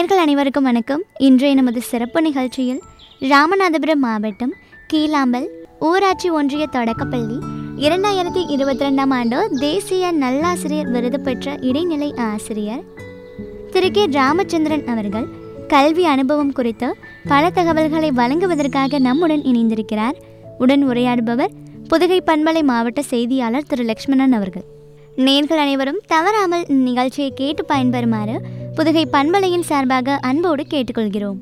நேர்கள் அனைவருக்கும் வணக்கம் இன்றைய நமது சிறப்பு நிகழ்ச்சியில் ராமநாதபுரம் மாவட்டம் கீழாம்பல் ஊராட்சி ஒன்றிய தொடக்கப்பள்ளி இரண்டாயிரத்தி இருபத்தி ரெண்டாம் ஆண்டு தேசிய நல்லாசிரியர் விருது பெற்ற இடைநிலை ஆசிரியர் திரு கே ராமச்சந்திரன் அவர்கள் கல்வி அனுபவம் குறித்து பல தகவல்களை வழங்குவதற்காக நம்முடன் இணைந்திருக்கிறார் உடன் உரையாடுபவர் புதுகை பண்பலை மாவட்ட செய்தியாளர் திரு லக்ஷ்மணன் அவர்கள் நேர்கள் அனைவரும் தவறாமல் நிகழ்ச்சியை கேட்டு பயன்பெறுமாறு புதுகை பண்பலையின் சார்பாக அன்போடு கேட்டுக்கொள்கிறோம்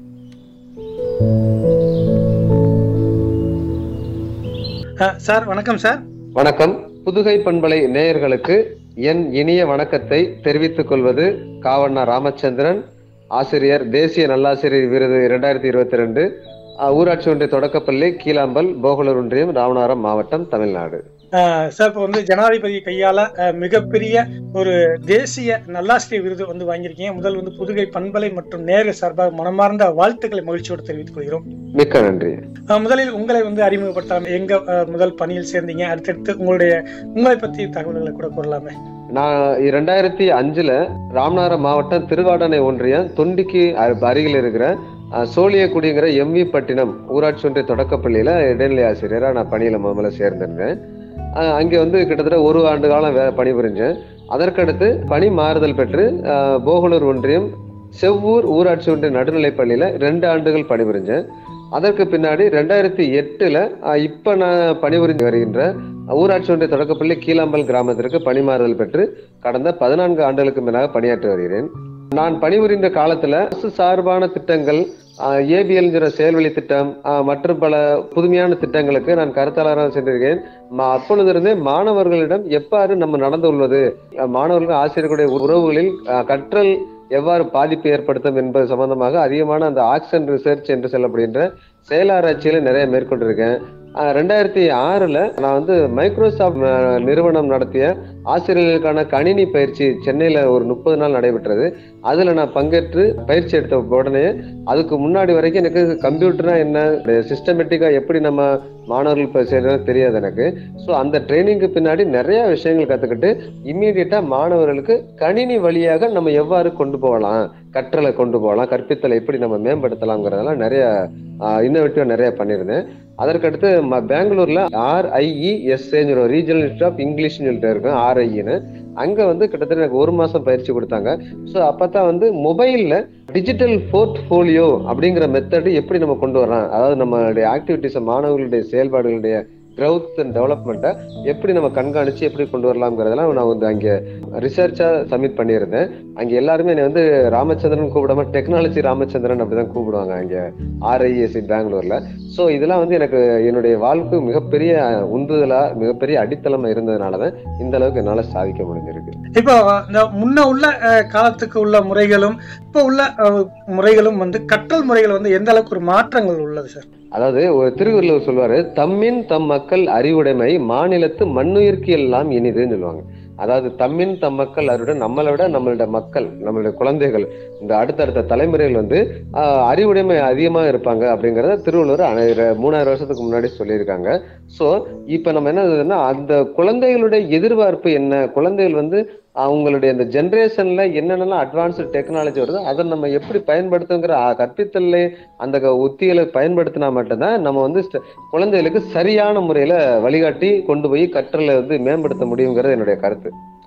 அஹ், சார் வணக்கம் சார் வணக்கம் புதுகை பண்பலை நேயர்களுக்கு என் இனிய வணக்கத்தை தெரிவித்துக் கொள்வது காவண்ணா ராமச்சந்திரன் ஆசிரியர் தேசிய நல்லாசிரியர் விருது இரண்டாயிரத்தி இருபத்தி ரெண்டு ஊராட்சி ஒன்றிய தொடக்கப்பள்ளி கீழாம்பல் போகலூர் ஒன்றியம் ராமநாதபுரம் மாவட்டம் தமிழ்நாடு அஹ், சார் இப்போ வந்து ஜனாதிபதி கையால அஹ், மிகப்பெரிய ஒரு தேசிய நல்லாசிரியர் விருது வந்து வாங்கியிருக்கீங்க முதல் வந்து புதுகை பண்பலை மற்றும் நேரு சார்பாக மனமார்ந்த வாழ்த்துக்களை மகிழ்ச்சியோடு தெரிவித்துக் கொள்கிறோம் மிக்க நன்றி அஹ், முதலில் உங்களை வந்து அறிமுகப்படுத்தலாம் எங்க அஹ், முதல் பணியில் சேர்ந்தீங்க அடுத்தடுத்து உங்களுடைய உங்களை பற்றி தகவல்களை கூட கூறலாமே நான் இரண்டாயிரத்தி அஞ்சுல ராமநாதபுரம் மாவட்டம் திருவாடனை ஒன்றியம் தொண்டிக்கு அ- அருகில் இருக்கிற அஹ், சோழியக்குடிங்கிற எம்வி பட்டினம் ஊராட்சி ஒன்றிய தொடக்கப்பள்ளியில இடைநிலை ஆசிரியரா நான் பணியில முதல்ல சேர்ந்திருந்தேன் அஹ், அங்கே வந்து கிட்டத்தட்ட ஒரு ஆண்டு காலம் வே பணிபுரிஞ்சேன் அதற்கடுத்து பணி மாறுதல் பெற்று அஹ், போகலூர் ஒன்றியம் செவ்வூர் ஊராட்சி ஒன்றிய நடுநிலைப் பள்ளியில ரெண்டு ஆண்டுகள் பணிபுரிஞ்சேன் அதற்கு பின்னாடி ரெண்டாயிரத்தி எட்டுல அஹ், இப்ப நான் பணிபுரிந்து வருகின்ற ஊராட்சி ஒன்றிய தொடக்கப்பள்ளி கீழாம்பல் கிராமத்திற்கு பணிமாறுதல் பெற்று கடந்த பதினான்கு ஆண்டுகளுக்கு மேலாக பணியாற்றி வருகிறேன் நான் பணிபுரிந்த காலத்துல அரசு சார்பான திட்டங்கள் ஏபிஎல்ங்கிற செயல்வழி திட்டம் ஆஹ், மற்றும் பல புதுமையான திட்டங்களுக்கு நான் கருத்தாளராக சென்றிருக்கேன் ம- அப்பொழுதிருந்தே மாணவர்களிடம் எவ்வாறு நம்ம நடந்து கொள்வது அஹ், மாணவர்கள் ஆசிரியர்களுடைய உறவுகளில் அஹ், கற்றல் எவ்வாறு பாதிப்பு ஏற்படுத்தும் என்பது சம்பந்தமாக அதிகமான அந்த ஆக்சன் ரிசர்ச் என்று சொல்லப்படுகின்ற செயலாராய்ச்சியில நிறைய மேற்கொண்டிருக்கேன் ஆஹ் ரெண்டாயிரத்தி ஆறுல நான் வந்து மைக்ரோசாஃப்ட் அஹ், நிறுவனம் நடத்திய ஆசிரியர்களுக்கான கணினி பயிற்சி சென்னையில ஒரு முப்பது நாள் நடைபெற்றது அதுல நான் பங்கேற்று பயிற்சி எடுத்த உடனே அதுக்கு முன்னாடி வரைக்கும் எனக்கு கம்ப்யூட்டர்னா என்ன சிஸ்டமேட்டிக்கா எப்படி நம்ம மாணவர்கள் இப்போ செய்யறது தெரியாது எனக்கு ஸோ அந்த ட்ரைனிங்க்கு பின்னாடி நிறைய விஷயங்கள் கத்துக்கிட்டு இம்மீடியட்டா மாணவர்களுக்கு கணினி வழியாக நம்ம எவ்வாறு கொண்டு போகலாம் கற்றலை கொண்டு போகலாம் கற்பித்தலை எப்படி நம்ம மேம்படுத்தலாங்கிறதெல்லாம் நிறைய இன்னோவேட்டிவா நிறைய பண்ணியிருந்தேன் அதற்கடுத்து ம- பெங்களூர்ல ஆர்ஐஇஎஸ்ஏங்கிற ரீஜனல் இன்ஸ்டியூட் ஆஃப் இங்கிலீஷ்னு சொல்லிட்டு இருக்கும் ஆர்ஐஇன்னு அங்க வந்து கிட்டத்தட்ட எனக்கு ஒரு மாசம் பயிற்சி கொடுத்தாங்க ஸோ அப்பதான் வந்து மொபைல்ல டிஜிட்டல் போர்ட்ஃபோலியோ அப்படிங்கிற மெத்தடு எப்படி நம்ம கொண்டு வரலாம் அதாவது நம்மளுடைய ஆக்டிவிட்டிஸ் மாணவர்களுடைய செயல்பாடுகளுடைய growth அண்ட் டெவலப்மெண்ட்டை எப்படி நம்ம கண்காணிச்சு எப்படி கொண்டு வரலாம்ங்கிறதெல்லாம் நான் வந்து அங்கே ரிசர்ச்சா சப்மிட் பண்ணியிருந்தேன் அங்க எல்லாருமே என்னை வந்து ராமச்சந்திரன் கூப்பிடாம டெக்னாலஜி ராமச்சந்திரன் அப்படிதான் கூப்பிடுவாங்க அங்க ஆர்ஐஎஸ்சி பெங்களூர்ல ஸோ இதெல்லாம் வந்து எனக்கு என்னுடைய வாழ்க்கை மிகப்பெரிய உந்துதலா மிகப்பெரிய அடித்தளமா இருந்ததுனாலதான் இந்த அளவுக்கு என்னால சாதிக்க முடிஞ்சிருக்கு இப்போ இந்த முன்ன உள்ள அஹ், காலத்துக்கு உள்ள முறைகளும் இப்போ உள்ள அஹ், முறைகளும் வந்து கற்றல் முறைகள் வந்து எந்த அளவுக்கு ஒரு மாற்றங்கள் உள்ளது சார் அதாவது ஒரு திருவள்ளுவர் சொல்வாரு தம்மின் தம் மக்கள் அறிவுடைமை மாநிலத்து மண்ணுயிர்க்கு எல்லாம் இனிதுன்னு சொல்லுவாங்க அதாவது தம்மின் தம் மக்கள் அறிவுடன் நம்மளை விட நம்மளோட மக்கள் நம்மளுடைய குழந்தைகள் இந்த அடுத்தடுத்த தலைமுறைகள் வந்து ஆஹ், அறிவுடைமை அதிகமா இருப்பாங்க அப்படிங்கறத திருவள்ளுவர் அனை- மூணாயிரம் வருஷத்துக்கு முன்னாடி சொல்லியிருக்காங்க சோ இப்ப நம்ம என்ன சொல்றதுன்னா அந்த குழந்தைகளுடைய எதிர்பார்ப்பு என்ன குழந்தைகள் வந்து அவங்களுடைய இந்த ஜென்ரேஷன்ல என்னென்னலாம் அட்வான்ஸ்டு டெக்னாலஜி வருதோ அதை நம்ம எப்படி பயன்படுத்துங்கிற அஹ், கற்பித்தல்ல அந்த க- உத்திகளை பயன்படுத்தினா மட்டும்தான் நம்ம வந்து ஸ்ட- குழந்தைகளுக்கு சரியான முறையில வழிகாட்டி கொண்டு போய் கற்றலை வந்து மேம்படுத்த முடியுங்கிறது என்னுடைய கருத்து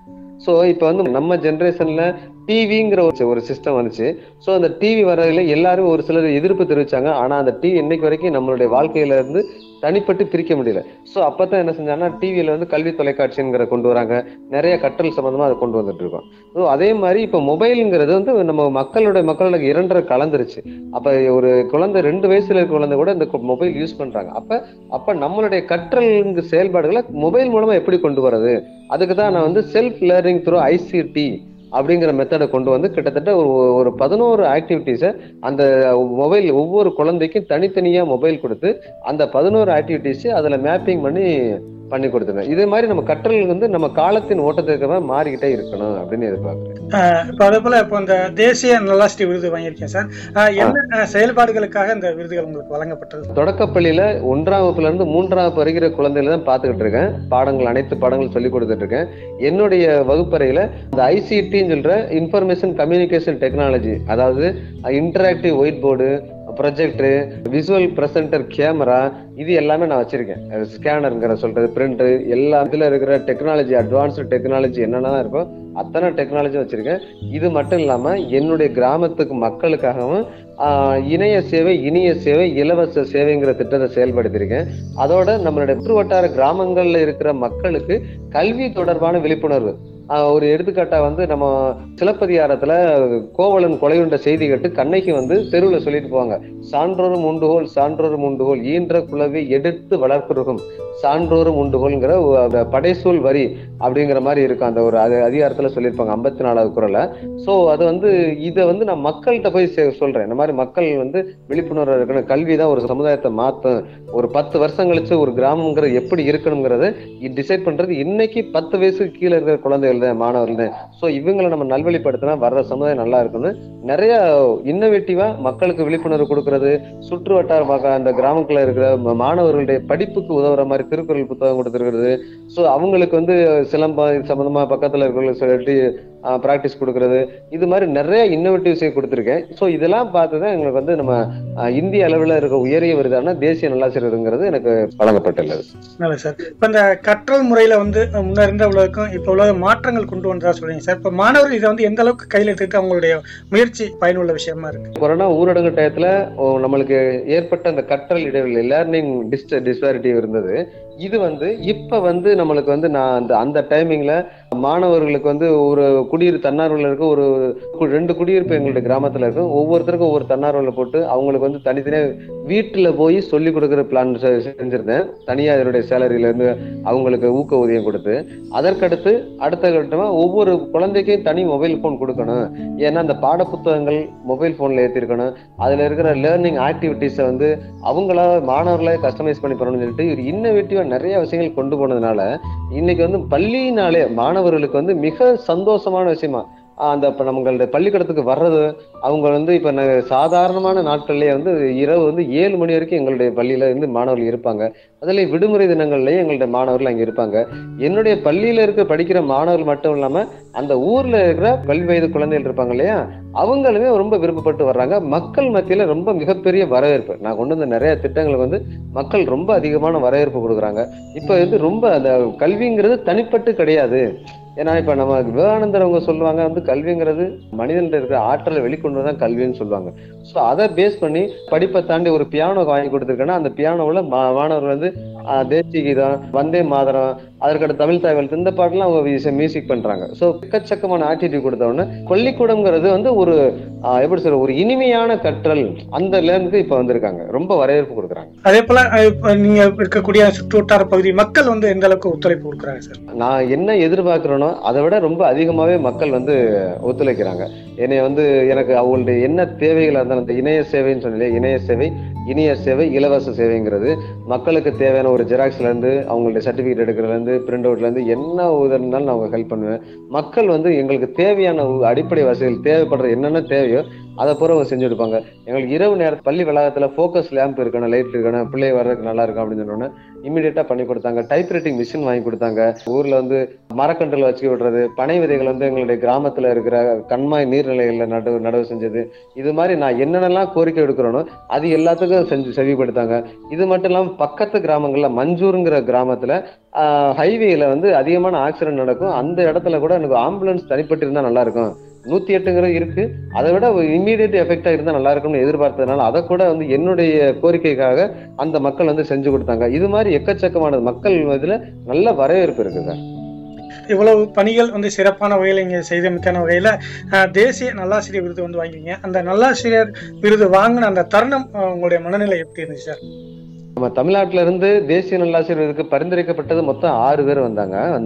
ஸோ இப்போ வந்து நம்ம ஜென்ரேஷன்ல டிவிங்கிற ஒரு ஒரு சிஸ்டம் வந்துச்சு ஸோ அந்த டிவி வர்றதுல எல்லாரும் ஒரு சிலர் எதிர்ப்பு தெரிவிச்சாங்க ஆனா அந்த டிவி இன்னைக்கு வரைக்கும் நம்மளுடைய வாழ்க்கையில இருந்து தனிப்பட்டு பிரிக்க முடியல ஸோ அப்பதான் என்ன செஞ்சாங்கன்னா டிவியில வந்து கல்வி தொலைக்காட்சிங்கிற கொண்டு வராங்க நிறைய கற்றல் சம்பந்தமா அதை கொண்டு வந்துட்டு இருக்கோம் ஸோ அதே மாதிரி இப்போ மொபைலுங்கிறது வந்து நம்ம மக்களோட மக்களோட இரண்டரை கலந்துருச்சு அப்ப ஒரு குழந்தை ரெண்டு வயசுல இருக்க குழந்தை கூட இந்த மொபைல் யூஸ் பண்றாங்க அப்ப அப்ப நம்மளுடைய கற்றல் செயல்பாடுகளை மொபைல் மூலமா எப்படி கொண்டு வர்றது அதுக்கு தான் நான் வந்து செல்ஃப் லேர்னிங் த்ரூ ஐசிடி அப்படிங்கிற மெத்தடை கொண்டு வந்து கிட்டத்தட்ட ஒரு ஒரு பதினோரு ஆக்டிவிட்டீஸை அந்த மொபைல் ஒவ்வொரு குழந்தைக்கும் தனித்தனியா மொபைல் கொடுத்து அந்த பதினோரு ஆக்டிவிட்டீஸ் அதுல மேப்பிங் பண்ணி பண்ணி கொடுத்துருவேன் இதே மாதிரி நம்ம கற்றல் வந்து நம்ம காலத்தின் ஓட்டத்துக்கு மாறிக்கிட்டே இருக்கணும் அப்படின்னு எதிர்பார்க்குறேன் அஹ் இப்போ அதே போல இப்போ இந்த தேசிய நல்லாசிரியர் விருது வாங்கியிருக்கேன் சார் அஹ் என்ன அஹ், செயல்பாடுகளுக்காக இந்த விருதுகள் உங்களுக்கு வழங்கப்பட்டது தொடக்கப்பள்ளியில ஒன்றாம் வகுப்புல இருந்து மூன்றாம் வகுப்பு வரைக்கிற குழந்தைகளை தான் பார்த்துக்கிட்டு இருக்கேன் பாடங்கள் அனைத்து பாடங்களும் சொல்லி கொடுத்துட்டு இருக்கேன் என்னுடைய வகுப்பறையில இந்த ஐசிடின்னு சொல்ற இன்ஃபர்மேஷன் கம்யூனிகேஷன் டெக்னாலஜி அதாவது interactive white board projector visual presenter camera இது எல்லாமே நான் வச்சிருக்கேன் ஸ்கேனருங்கிற சொல்றது பிரிண்டர் எல்லா இதுல இருக்கிற டெக்னாலஜி அட்வான்ஸ்டு டெக்னாலஜி என்னென்ன இருக்கோ அத்தனை டெக்னாலஜி வச்சிருக்கேன் இது மட்டும் இல்லாம என்னுடைய கிராமத்துக்கு மக்களுக்காகவும் ஆஹ், இணைய சேவை இனிய சேவை இலவச சேவைங்கிற திட்டத்தை செயல்படுத்தியிருக்கேன் அதோட நம்மளுடைய சுற்று வட்டார கிராமங்கள்ல இருக்கிற மக்களுக்கு கல்வி தொடர்பான விழிப்புணர்வு ஆஹ், ஒரு எடுத்துக்காட்டா வந்து நம்ம சிலப்பதிகாரத்துல கோவலன் கொலையுண்ட செய்தி கேட்டு கண்ணகி வந்து தெருவுல சொல்லிட்டு போவாங்க சான்றோரும் உண்டுகோல் சான்றோரும் உண்டுகோல் ஈன்ற குலவை எடுத்து வளர்க்குறகும் சான்றோரும் உண்டுகோல்ங்கிற ஒரு படைசூல் வரி அப்படிங்கிற மாதிரி இருக்கும் அந்த ஒரு அது அதிகாரத்துல சொல்லியிருப்பாங்க ஐம்பத்தி நாலாவது குரல சோ அது வந்து இதை வந்து நான் மக்கள்கிட்ட போய் சே- சொல்றேன் இந்த மாதிரி மக்கள் வந்து விழிப்புணர்வு இருக்கணும் கல்வி தான் ஒரு சமுதாயத்தை மாத்தும் ஒரு பத்து வருஷம் கழிச்சு ஒரு கிராமங்கிறது எப்படி இருக்கணுங்கிறத டிசைட் பண்றது இன்னைக்கு பத்து வயசுக்கு கீழே இருக்கிற குழந்தைகள் தான் மாணவர்கள் தான் ஸோ இவங்களை நம்ம நல்வழிப்படுத்தினா வர்ற சமுதாயம் நல்லா இருக்கும்னு நிறைய இன்னோவேட்டிவா மக்களுக்கு விழிப்புணர்வு கொடுக்கறது சுற்று வட்டார மக்க- அந்த கிராமத்துல இருக்கிற ம- மாணவர்களுடைய படிப்புக்கு உதவுற மாதிரி திருக்குறள் புத்தகம் கொடுத்துருக்கிறது ஸோ அவங்களுக்கு வந்து சிலம்பம் சம்பந்தமா பக்கத்துல இருக்கிறவங்களுக்கு சொல்லிட்டு ப்ராக்டிஸ் கொடுக்கறது இது மாதிரி நிறைய இன்னோவேட்டிவ்ஸை கொடுத்துருக்கேன் ஸோ இதெல்லாம் பார்த்து தான் எங்களுக்கு வந்து நம்ம ஆஹ், இந்திய அளவில் இருக்க உயரிய விருதான தேசிய நல்லாசிரியருங்கிறது எனக்கு வழங்கப்பட்டுள்ளது நல்லது சார் இப்போ இந்த கற்றல் முறையில வந்து அஹ், முன்ன இருந்த உலகம் இப்போ உலக மாற்றங்கள் கொண்டு வந்ததா சொல்றீங்க சார் இப்போ மாணவர்கள் இதை வந்து எந்த அளவுக்கு கையில் எடுத்துக்கிட்டு அவங்களுடைய முயற்சி பயனுள்ள விஷயமா இருக்கு கொரோனா ஊரடங்கு டயத்துல ஓ, நம்மளுக்கு ஏற்பட்ட அந்த கற்றல் இடைவெளி லேர்னிங் டிஸ்ட டிஸ்பாரிட்டி இருந்தது இது வந்து இப்ப வந்து நம்மளுக்கு வந்து நான் அந்த அந்த டைமிங்ல மாணவர்களுக்கு வந்து ஒரு குடியிரு தன்னார்வல இருக்க ஒரு கு- ரெண்டு குடியிருப்பு எங்களுடைய கிராமத்துல இருக்கும் ஒவ்வொருத்தருக்கும் ஒவ்வொரு தன்னார்வல போட்டு அவங்களுக்கு வந்து தனித்தனியா வீட்டுல போய் சொல்லி கொடுக்குற பிளான் செஞ்சிருந்தேன் தனியா இதனுடைய சேலரியில இருந்து அவங்களுக்கு ஊக்க ஊதியம் கொடுத்து அதற்கடுத்து அடுத்த கட்டமா ஒவ்வொரு குழந்தைக்கும் தனி மொபைல் போன் கொடுக்கணும் ஏன்னா அந்த பாட புத்தகங்கள் மொபைல் போன்ல ஏத்திருக்கணும் அதுல இருக்கிற லேர்னிங் ஆக்டிவிட்டிஸை வந்து அவங்களா மாணவர்களே கஸ்டமைஸ் பண்ணி பண்ணணும்னு சொல்லிட்டு ஒரு இன்னோவேட்டிவா நிறைய விஷயங்கள் கொண்டு போனதுனால இன்னைக்கு வந்து பள்ளியினாலே மாணவர்களுக்கு வந்து மிக சந்தோஷமான விஷயமா ஆஹ் அந்த இப்ப நம்மளுடைய பள்ளிக்கூடத்துக்கு வர்றது அவங்க வந்து இப்ப ந- சாதாரணமான நாட்கள்லயே வந்து இரவு வந்து ஏழு மணி வரைக்கும் எங்களுடைய பள்ளியில இருந்து மாணவர்கள் இருப்பாங்க அதுல விடுமுறை தினங்கள்லயே எங்களுடைய மாணவர்கள் அங்க இருப்பாங்க என்னுடைய பள்ளியில இருக்க படிக்கிற மாணவர்கள் மட்டும் இல்லாம அந்த ஊர்ல இருக்கிற கல்வி வயது குழந்தைகள் இருப்பாங்க இல்லையா அவங்களுமே ரொம்ப விருப்பப்பட்டு வர்றாங்க மக்கள் மத்தியில ரொம்ப மிகப்பெரிய வரவேற்பு நான் கொண்டு வந்த நிறைய திட்டங்களுக்கு வந்து மக்கள் ரொம்ப அதிகமான வரவேற்பு கொடுக்குறாங்க இப்ப வந்து ரொம்ப அந்த கல்விங்கிறது தனிப்பட்டு கிடையாது ஏன்னா இப்ப நம்ம விவேகானந்தர் அவங்க சொல்லுவாங்க வந்து கல்விங்கிறது மனிதன்கிட்ட இருக்கிற ஆற்றலை வெளிக்கொண்டு தான் கல்வின்னு சொல்லுவாங்க ஸோ அதை பேஸ் பண்ணி படிப்பை தாண்டி ஒரு பியானோ வாங்கி கொடுத்துருக்கேன்னா அந்த பியானோவில் மாணவர்கள் வந்து ஆஹ், தேசிய கீதம் வந்தே மாதரம் அதற்கடுத்து தமிழ் தாய்வல் இந்த பாட்டெல்லாம் அவங்க மியூசிக் பண்றாங்க ஸோ எக்கச்சக்கமான ஆட்டிடியூட் கொடுத்த உடனே பள்ளிக்கூடம்ங்கிறது வந்து ஒரு ஆஹ், எப்படி சொல்ற ஒரு இனிமையான கற்றல் அந்த லேர்னுக்கு இப்ப வந்திருக்காங்க ரொம்ப வரவேற்பு கொடுக்குறாங்க அதே போல அஹ், இப்ப நீங்க இருக்கக்கூடிய சுற்று வட்டார பகுதி மக்கள் வந்து எந்த அளவுக்கு ஒத்துழைப்பு கொடுக்குறாங்க சார் நான் என்ன எதிர்பார்க்கிறேனோ அதை விட ரொம்ப அதிகமாவே மக்கள் வந்து ஒத்துழைக்கிறாங்க என்னை வந்து எனக்கு அவங்களுடைய என்ன தேவைகள் இருந்தாலும் அந்த இணைய சேவைன்னு சொன்னீங்க இணைய சேவை இணைய சேவை இலவச சேவைங்கிறது மக்களுக்கு தேவையான ஒரு ஜெராக்ஸ்ல இருந்து அவங்களுடைய சர்டிபிகேட் எடுக்கிறதுல இருந்து பிரிண்ட் அவுட்ல இருந்து என்ன உதவினாலும் நான் அவங்க ஹெல்ப் பண்ணுவேன் மக்கள் வந்து எங்களுக்கு தேவையான ஒரு அடிப்படை வசதிகள் தேவைப்படுற என்னென்ன தேவையோ அதை பூரா அவங்க செஞ்சு கொடுப்பாங்க எங்களுக்கு இரவு நேரம் பள்ளி வளாகத்துல ஃபோக்கஸ் லேம்ப் இருக்கணும் லைட் இருக்கணும் பிள்ளை வர்றதுக்கு நல்லா இருக்கும் அப்படின்னு சொன்னோன்னே இமீடியட்டா பண்ணி கொடுத்தாங்க டைப் ரைட்டிங் மிஷின் வாங்கி கொடுத்தாங்க ஊர்ல வந்து மரக்கன்றுகள் வச்சு விடுறது பனை விதைகள் வந்து எங்களுடைய கிராமத்துல இருக்கிற கண்மாய் நீர்நிலைகள்ல நடவு நடவு செஞ்சது இது மாதிரி நான் என்னென்னலாம் கோரிக்கை எடுக்கிறேனோ அது எல்லாத்துக்கும் செஞ்சு செவிப்படுத்தாங்க இது மட்டும் இல்லாம பக்கத்து கிராமங்கள்ல மஞ்சூருங்கிற கிராமத்துல ஹைவேல வந்து அதிகமான ஆக்சிடென்ட் நடக்கும் அந்த இடத்துல கூட எனக்கு ஆம்புலன்ஸ் தனிப்பட்டு இருந்தா நல்லா இருக்கும் நூத்தி எட்டுங்கிறது இருக்கு அதை விட இம்மீடியட் எஃபெக்டா இருந்தா நல்லா இருக்கும்னு எதிர்பார்த்ததுனால அதை கூட வந்து என்னுடைய கோரிக்கைக்காக அந்த மக்கள் வந்து செஞ்சு கொடுத்தாங்க இது மாதிரி எக்கச்சக்கமானது மக்கள் இதுல நல்ல வரவேற்பு இருக்குங்க இவ்வளவு பணிகள் வந்து சிறப்பான வகையில் இங்கே செய்தமைக்கான வகையில் தேசிய நல்லாசிரியர் விருது வந்து வாங்கிங்க அந்த நல்லாசிரியர் விருது வாங்கின அந்த தருணம் அஹ், உங்களுடைய மனநிலை எப்படி இருந்துச்சு சார் நம்ம தமிழ்நாட்டுல இருந்து தேசிய நல்லாசிரியர் விருதுக்கு பரிந்துரைக்கப்பட்டது மொத்தம் ஆறு பேர் வந்தாங்க வந்தோம்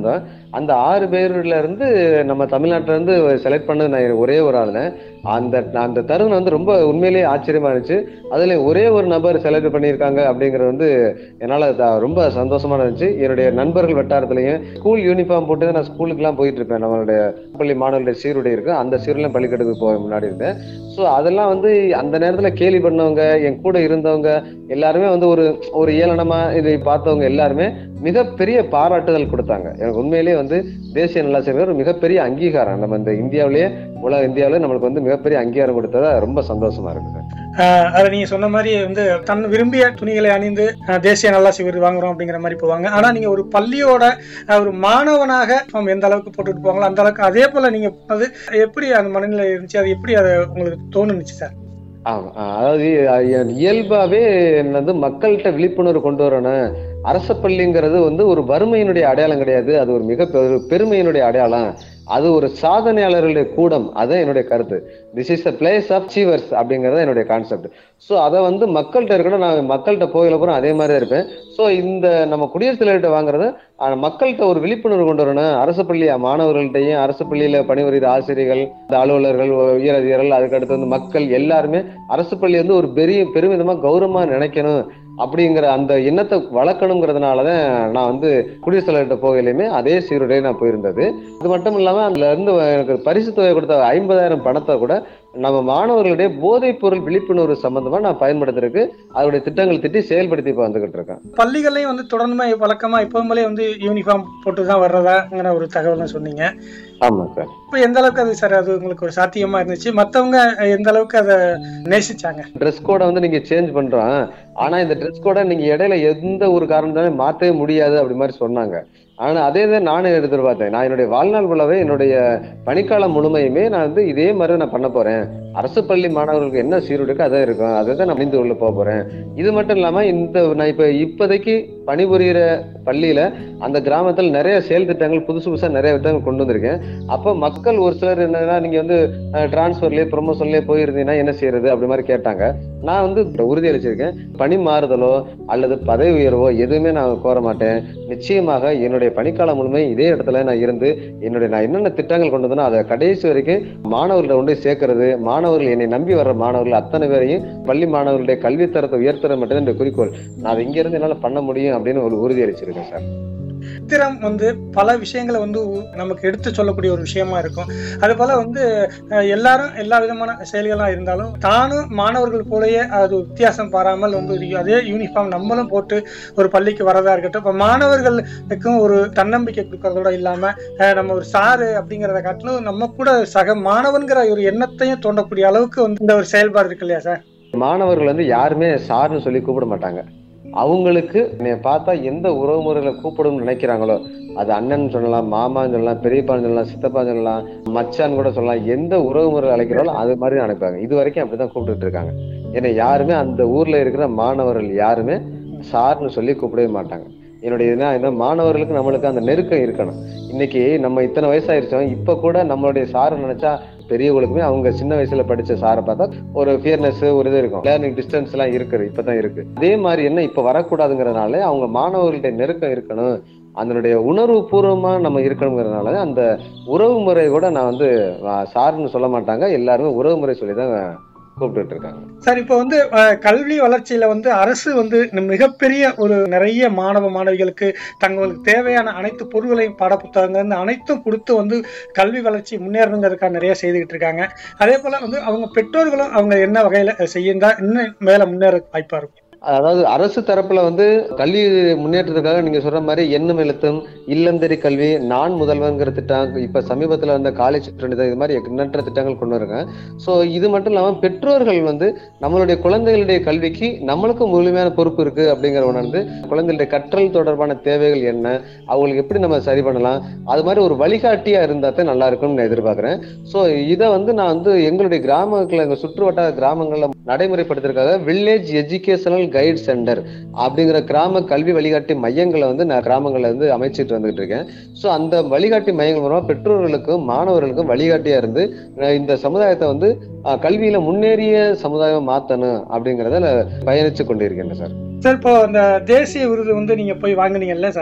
அந்த ஆறு பேர்ல இருந்து நம்ம தமிழ்நாட்டுல இருந்து செலக்ட் பண்ண நான் ஒரே ஒரு ஆளுன அந்த அந்த தருணம் வந்து ரொம்ப உண்மையிலேயே ஆச்சரியமா இருந்துச்சு அதுல ஒரே ஒரு நபர் செலக்ட் பண்ணியிருக்காங்க அப்படிங்கிறது வந்து என்னால த- ரொம்ப சந்தோஷமா இருந்துச்சு என்னுடைய நண்பர்கள் வட்டாரத்திலையும் ஸ்கூல் யூனிஃபார்ம் போட்டு தான் நான் ஸ்கூலுக்குலாம் போயிட்டு இருப்பேன் நம்மளுடைய பள்ளி மாணவர்களுடைய சீருடை இருக்கு அந்த சீருடையும் பள்ளிக்கட்டுக்கு போக முன்னாடி இருந்தேன் ஸோ அதெல்லாம் வந்து அந்த நேரத்துல கேலி பண்ணவங்க என் கூட இருந்தவங்க எல்லாருமே வந்து ஒரு ஒரு ஏளனமா இதை பார்த்தவங்க எல்லாருமே மிகப்பெரிய பாராட்டுதல் கொடுத்தாங்க எனக்கு உண்மையிலேயே வந்து தேசிய நல்லாசிரியர் ஒரு மிகப்பெரிய அங்கீகாரம் நம்ம இந்த இந்தியாவிலேயே உலக இந்தியாவிலே நம்மளுக்கு வந்து மிகப்பெரிய அங்கீகாரம் கொடுத்ததா ரொம்ப சந்தோஷமா இருக்கு சார் ஆஹ் அதை நீங்க சொன்ன மாதிரி வந்து தன் விரும்பிய துணிகளை அணிந்து ஆஹ் தேசிய நல்லாசி விருது வாங்குறோம் அப்படிங்கிற மாதிரி போவாங்க ஆனா நீங்க ஒரு பள்ளியோட ஆஹ் ஒரு மாணவனாக நம்ம எந்த அளவுக்கு போட்டுட்டு போவாங்களோ அந்த அளவுக்கு அதே போல நீங்க அது எப்படி அந்த மனநிலை இருந்துச்சு அது எப்படி அதை உங்களுக்கு தோணுச்சு சார் ஆமா ஆஹ் அதாவது அஹ் என் இயல்பாவே வந்து மக்கள்கிட்ட விழிப்புணர்வு கொண்டு வரணும் அரச பள்ளிங்கிறது வந்து ஒரு வறுமையினுடைய அடையாளம் கிடையாது அது ஒரு மிக பெரு- பெருமையினுடைய அடையாளம் அது ஒரு சாதனையாளர்களுடைய கூடம் அதான் என்னுடைய கருத்து this is a place of achievers அப்படிங்கறது என்னுடைய கான்செப்ட் ஸோ அதை வந்து மக்கள்கிட்ட இருக்கணும் நான் மக்கள்கிட்ட போயில பூரா அதே மாதிரி தான் இருப்பேன் ஸோ இந்த நம்ம குடியரசுத் தலைவர்கிட்ட வாங்குறது ஆஹ் மக்கள்கிட்ட ஒரு விழிப்புணர்வு கொண்டு வரணும் அரசு பள்ளி மாணவர்கள்ட்டையும் அரசு பள்ளியில பணிபுரிகிற ஆசிரியர்கள் இந்த அலுவலர்கள் உயரதிகாரிகள் அதுக்கடுத்து வந்து மக்கள் எல்லாருமே அரசு பள்ளி வந்து ஒரு பெரிய பெருமிதமா கௌரவமா நினைக்கணும் அப்படிங்கிற அந்த எண்ணத்தை வளர்க்கணுங்கிறதுனால தான் நான் வந்து குடியரசுத் தலைவர்கிட்ட போகலையுமே அதே சீருடையே நான் போயிருந்தது அது மட்டும் இல்லாம அதுல இருந்து எனக்கு பரிசு தொகை கொடுத்த ஐம்பதாயிரம் பணத்தை கூட நம்ம மாணவர்களுடைய போதைப் பொருள் விழிப்புணர்வு சம்பந்தமா நான் பயன்படுத்துறதுக்கு அதோடைய திட்டங்கள் திட்டி செயல்படுத்தி இப்ப வந்துகிட்டு இருக்கேன் பள்ளிகள்லையும் வந்து தொடர்ந்து வழக்கமா எப்பவுமே வந்து யூனிஃபார்ம் போட்டு தான் வர்றதாங்கிற ஒரு தகவல் சொன்னீங்க ஆமா சார் இப்போ எந்த அளவுக்கு அது சார் அது உங்களுக்கு ஒரு சாத்தியமா இருந்துச்சு மத்தவங்க எந்த அளவுக்கு அதை நேசிச்சாங்க ட்ரெஸ் கோடை வந்து நீங்க சேஞ்ச் பண்றோம் ஆனா இந்த ட்ரெஸ் கோடை நீங்க இடையில எந்த ஒரு காரணத்தாலும் மாற்றவே முடியாது அப்படி மாதிரி சொன்னாங்க ஆனா அதே தான் நானும் எதிர்பார்த்தேன் நான் என்னுடைய வாழ்நாள் ஃபுல்லாவே என்னுடைய பணிக்காலம் முழுமையுமே நான் வந்து இதே மாதிரி நான் பண்ண போறேன் அரசு பள்ளி மாணவர்களுக்கு என்ன சீருடைக்கு அதான் இருக்கும் அதை தான் நான் அணிந்து உள்ள போக போறேன் இது மட்டும் இல்லாம இந்த நான் இப்ப இப்போதைக்கு பணிபுரியிற பள்ளியில அந்த கிராமத்தில் நிறைய செயல் திட்டங்கள் புதுசு புதுசா நிறைய திட்டங்கள் கொண்டு வந்திருக்கேன் அப்ப மக்கள் ஒரு சிலர் என்னன்னா நீங்க வந்து டிரான்ஸ்ஃபர்லயே ப்ரொமோஷன்லயே போயிருந்தீங்கன்னா என்ன செய்யறது அப்படி மாதிரி கேட்டாங்க நான் வந்து உறுதி அளிச்சிருக்கேன் பணி மாறுதலோ அல்லது பதவி உயர்வோ எதுவுமே நான் கோர மாட்டேன் நிச்சயமாக என்னுடைய பணிக்காலம் முழுமை இதே இடத்துல நான் இருந்து என்னுடைய நான் என்னென்ன திட்டங்கள் கொண்டு வந்தனோ அதை கடைசி வரைக்கும் மாணவர்களை கொண்டு போய் சேர்க்கறது மாணவர்கள் என்னை நம்பி வர்ற மாணவர்கள் அத்தனை பேரையும் பள்ளி மாணவர்களுடைய கல்வித்தரத்தை உயர்த்துறது மட்டும் என்னுடைய குறிக்கோள் நான் அதை இங்க இருந்து என்னால பண்ண முடியும் அப்படின்னு ஒரு உறுதி அளிச்சிருக்கேன் சார் சித்திரம் வந்து பல விஷயங்களை வந்து உ- நமக்கு எடுத்து சொல்லக்கூடிய ஒரு விஷயமா இருக்கும் அது போல வந்து அஹ், எல்லாரும் எல்லா விதமான செயல்களா இருந்தாலும் தானும் மாணவர்கள் போலயே அது வித்தியாசம் பாராமல் வந்து ஒரு அதே யூனிஃபார்ம் நம்மளும் போட்டு ஒரு பள்ளிக்கு வரதா இருக்கட்டும் இப்போ மாணவர்களுக்கும் ஒரு தன்னம்பிக்கை கொடுக்கறதோட இல்லாம அஹ், நம்ம ஒரு சாரு அப்படிங்கிறத காட்டிலும் நம்ம கூட சக மாணவன்கிற ஒரு எண்ணத்தையும் தோண்டக்கூடிய அளவுக்கு வந்து இந்த ஒரு செயல்பாடு இருக்கு இல்லையா சார் மாணவர்கள் வந்து யாருமே சார்னு சொல்லி கூப்பிட மாட்டாங்க அவங்களுக்கு என்னை பார்த்தா எந்த உறவு முறைகளை கூப்பிடணும்னு நினைக்கிறாங்களோ அது அண்ணன் சொல்லலாம் மாமான்னு சொல்லலாம் பெரியப்பான்னு சொல்லலாம் சித்தப்பான்னு சொல்லலாம் மச்சான் கூட சொல்லலாம் எந்த உறவு முறை அழைக்கிறாங்களோ அது மாதிரி தான் அனுப்பாங்க இது வரைக்கும் அப்படிதான் கூப்பிட்டுட்டு இருக்காங்க ஏன்னா யாருமே அந்த ஊர்ல இருக்கிற மாணவர்கள் யாருமே சார்னு சொல்லி கூப்பிடவே மாட்டாங்க என்னுடைய இதுனா இந்த மாணவர்களுக்கு நம்மளுக்கு அந்த நெருக்கம் இருக்கணும் இன்னைக்கு நம்ம இத்தனை வயசாயிருச்சோம் இப்ப கூட நம்மளுடைய சாரை நினைச்சா பெரியவங்களுக்குமே அவங்க சின்ன வயசுல படிச்ச சாரை பார்த்தா ஒரு ஃபியர்னஸ் ஒரு இது இருக்கும் லேர்னிங் டிஸ்டன்ஸ் எல்லாம் இருக்குது இப்பதான் இருக்கு அதே மாதிரி என்ன இப்ப வரக்கூடாதுங்கிறதுனால அவங்க மாணவர்களுடைய நெருக்கம் இருக்கணும் அதனுடைய உணர்வு பூர்வமா நம்ம இருக்கணுங்கிறதுனால அந்த உறவு முறை கூட நான் வந்து ஆஹ், சார்னு சொல்ல மாட்டாங்க எல்லாருமே உறவு முறை சொல்லி தான் கூப்பிட்டுட்டு இருக்காங்க சார் இப்போ வந்து அஹ், கல்வி வளர்ச்சியில வந்து அரசு வந்து மிகப்பெரிய ஒரு நிறைய மாணவ மாணவிகளுக்கு தங்களுக்கு தேவையான அனைத்து பொருள்களையும் பாடப்புத்தகங்கள் இருந்து அனைத்தும் கொடுத்து வந்து கல்வி வளர்ச்சி முன்னேறணுங்கிறதுக்காக நிறைய செய்துகிட்டு இருக்காங்க அதே போல வந்து அவங்க பெற்றோர்களும் அவங்க என்ன வகையில செய்யிருந்தா இன்னும் மேல முன்னேற வாய்ப்பா இருக்கும் அதாவது அரசு தரப்புல வந்து கல்வி முன்னேற்றத்துக்காக நீங்க சொல்ற மாதிரி எண்ணும் எழுத்தும் இல்லந்தறி கல்வி நான் முதல்வன்கிற திட்டம் இப்ப சமீபத்துல வந்த காலேஜ் இது மாதிரி எண்ணற்ற திட்டங்கள் கொண்டு வருங்க சோ இது மட்டும் இல்லாம பெற்றோர்கள் வந்து நம்மளுடைய குழந்தைகளுடைய கல்விக்கு நம்மளுக்கு முழுமையான பொறுப்பு இருக்கு அப்படிங்கிற உணர்ந்து குழந்தைகளுடைய கற்றல் தொடர்பான தேவைகள் என்ன அவங்களுக்கு எப்படி நம்ம சரி பண்ணலாம் அது மாதிரி ஒரு வழிகாட்டியா இருந்தா தான் நல்லா இருக்கும்னு நான் எதிர்பார்க்கிறேன் சோ இதை வந்து நான் வந்து எங்களுடைய கிராமத்துல எங்க சுற்று வட்டார கிராமங்கள்ல நடைமுறைப்படுத்துறதுக்காக வில்லேஜ் எஜுகேஷனல் கைட் சென்டர் அப்படிங்கிற கிராம கல்வி வழிகாட்டி மையங்களை வந்து நான் கிராமங்கள்ல வந்து அமைச்சிட்டு வந்துகிட்டு இருக்கேன் ஸோ அந்த வழிகாட்டி மையங்கள் மூலமா பெற்றோர்களுக்கும் மாணவர்களுக்கும் வழிகாட்டியா இருந்து அஹ் இந்த சமுதாயத்தை வந்து அஹ், கல்வியில முன்னேறிய சமுதாயம் மாத்தணும் அப்படிங்கறத பயணிச்சு கொண்டிருக்கேன் சார் சார் இப்போ அந்த தேசிய விருது வந்து நீங்க போய் வாங்குனீங்கல்ல சார்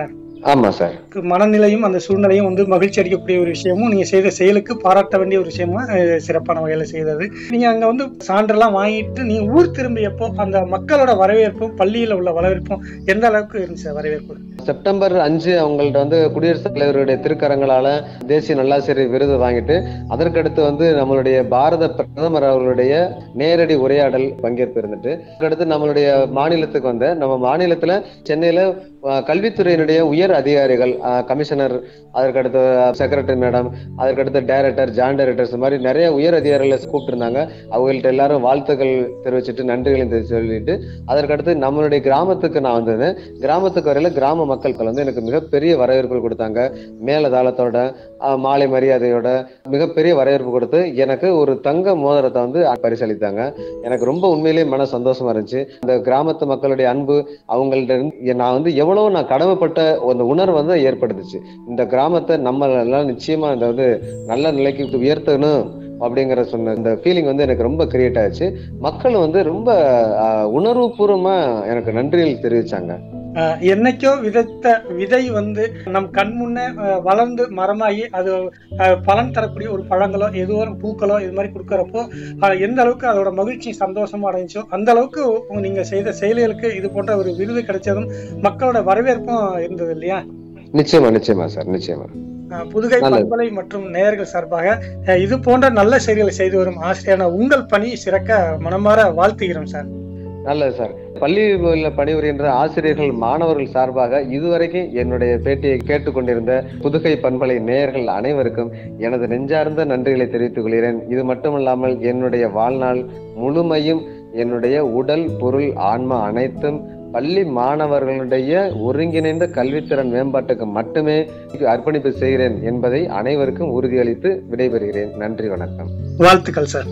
ஆமா சார் மனநிலையும் அந்த சூழ்நிலையும் வந்து மகிழ்ச்சி அளிக்கக்கூடிய ஒரு விஷயமும் நீங்க செய்த செயலுக்கு பாராட்ட வேண்டிய ஒரு விஷயமா அஹ், சிறப்பான வகையில செய்தது நீங்க அங்க வந்து சான்றெல்லாம் வாங்கிட்டு நீங்க ஊர் திரும்பியப்போ அந்த மக்களோட வரவேற்பும் பள்ளியில உள்ள வரவேற்பும் எந்த அளவுக்கு இருந்துச்சு வரவேற்பு செப்டம்பர் அஞ்சு அவங்கள்ட்ட வந்து குடியரசுத் தலைவருடைய திருக்கரங்களால தேசிய நல்லாசிரியர் விருது வாங்கிட்டு அதற்கடுத்து வந்து நம்மளுடைய பாரத பிரதமர் அவர்களுடைய நேரடி உரையாடல் பங்கேற்பு இருந்துட்டு அதுக்கடுத்து நம்மளுடைய மாநிலத்துக்கு வந்த நம்ம மாநிலத்துல சென்னையில அஹ், கல்வித்துறையினுடைய உயர் அதிகாரிகள் அஹ், கமிஷனர் அதற்கடுத்து செக்ரட்டரி மேடம் அதற்கடுத்து டைரக்டர் ஜாயின் டைரக்டர்ஸ் இந்த மாதிரி நிறைய உயர் அதிகாரிகளை கூப்பிட்டுருந்தாங்க அவங்கள்ட்ட எல்லாரும் வாழ்த்துக்கள் தெரிவிச்சுட்டு நன்றிகளையும் தெரிவிச்சு சொல்லிட்டு அதற்கடுத்து நம்மளுடைய கிராமத்துக்கு நான் வந்தேன் கிராமத்துக்கு வரையில கிராம மக்கள்கள் வந்து எனக்கு மிகப்பெரிய வரவேற்பு கொடுத்தாங்க மேலதாளத்தோட ஆஹ், மாலை மரியாதையோட மிகப்பெரிய வரவேற்பு கொடுத்து எனக்கு ஒரு தங்க மோதிரத்தை வந்து பரிசளித்தாங்க எனக்கு ரொம்ப உண்மையிலேயே மன சந்தோஷமா இருந்துச்சு இந்த கிராமத்து மக்களுடைய அன்பு அவங்கள்ட்ட இருந்து நான் வந்து எவ்வளவு நான் கடமைப்பட்ட அந்த உணர்வு வந்து ஏற்படுத்துச்சு இந்த கிராமத்தை நம்ம எல்லாம் நிச்சயமா இந்த வந்து நல்ல நிலைக்கு உயர்த்தணும் அப்படிங்கிற சொன்ன இந்த ஃபீலிங் வந்து எனக்கு ரொம்ப கிரியேட் ஆச்சு மக்கள் வந்து ரொம்ப ஆஹ், உணர்வுபூர்வமா எனக்கு நன்றிகள் தெரிவிச்சாங்க அஹ், என்னைக்கோ விதைத்த விதை வந்து நம் கண் முன்னே அஹ், வளர்ந்து மரமாகி அது அஹ், பலன் தரக்கூடிய ஒரு பழங்களோ ஏதோ ஒரு பூக்களோ இது மாதிரி கொடுக்கறப்போ அஹ், எந்த அளவுக்கு அதோட மகிழ்ச்சி சந்தோஷமா அடைஞ்சோ அந்த அளவுக்கு உ- நீங்க செய்த செயல்களுக்கு இது போன்ற ஒரு விருது கிடைச்சதும் மக்களோட வரவேற்பும் இருந்தது இல்லையா நிச்சயமா நிச்சயமா சார் நிச்சயமா அஹ், புதுகை நல்லது. பண்பலை மற்றும் நேயர்கள் சார்பாக அஹ், இது போன்ற நல்ல செயல்களை செய்து வரும் ஆசிரியரான உங்கள் பணி சிறக்க மனமாற வாழ்த்துகிறோம் சார் நல்லது சார் பள்ளியில் பணிபுரிகின்ற ஆசிரியர்கள் மாணவர்கள் சார்பாக இதுவரைக்கும் என்னுடைய பேட்டியை கேட்டுக்கொண்டிருந்த புதுகை பண்பலை நேயர்கள் அனைவருக்கும் எனது நெஞ்சார்ந்த நன்றிகளை தெரிவித்துக் கொள்கிறேன் இது மட்டுமல்லாமல் என்னுடைய வாழ்நாள் முழுமையும் என்னுடைய உடல் பொருள் ஆன்மா அனைத்தும் பள்ளி மாணவர்களுடைய ஒருங்கிணைந்த கல்வித்திறன் மேம்பாட்டுக்கு மட்டுமே அர்ப்பணிப்பு செய்கிறேன் என்பதை அனைவருக்கும் உறுதியளித்து விடைபெறுகிறேன் நன்றி வணக்கம் வாழ்த்துக்கள் சார்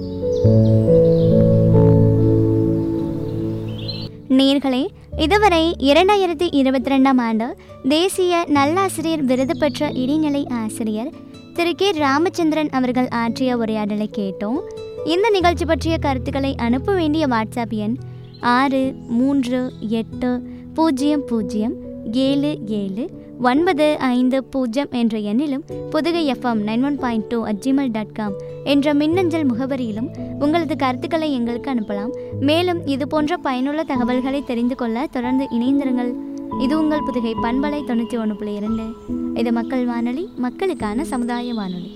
நேர்களே இதுவரை இரண்டாயிரத்தி இருபத்தி ரெண்டாம் ஆண்டு தேசிய நல்லாசிரியர் விருது பெற்ற இடைநிலை ஆசிரியர் திரு கே ராமச்சந்திரன் அவர்கள் ஆற்றிய உரையாடலை கேட்டோம் இந்த நிகழ்ச்சி பற்றிய கருத்துக்களை அனுப்ப வேண்டிய வாட்ஸ்அப் எண் ஆறு மூன்று எட்டு பூஜ்ஜியம் பூஜ்ஜியம் ஏழு ஏழு ஒன்பது ஐந்து பூஜ்ஜியம் என்ற எண்ணிலும் புதுகை F M nine one point two at Gmail dot com என்ற மின்னஞ்சல் முகவரியிலும் உங்களது கருத்துக்களை எங்களுக்கு அனுப்பலாம் மேலும் இது போன்ற பயனுள்ள தகவல்களை தெரிந்து கொள்ள தொடர்ந்து இணைந்திருங்கள் இது உங்கள் புதுகை பண்பலை தொண்ணூற்றி ஒன்று புள்ளி இரண்டு இது மக்கள் வானொலி மக்களுக்கான சமுதாய வானொலி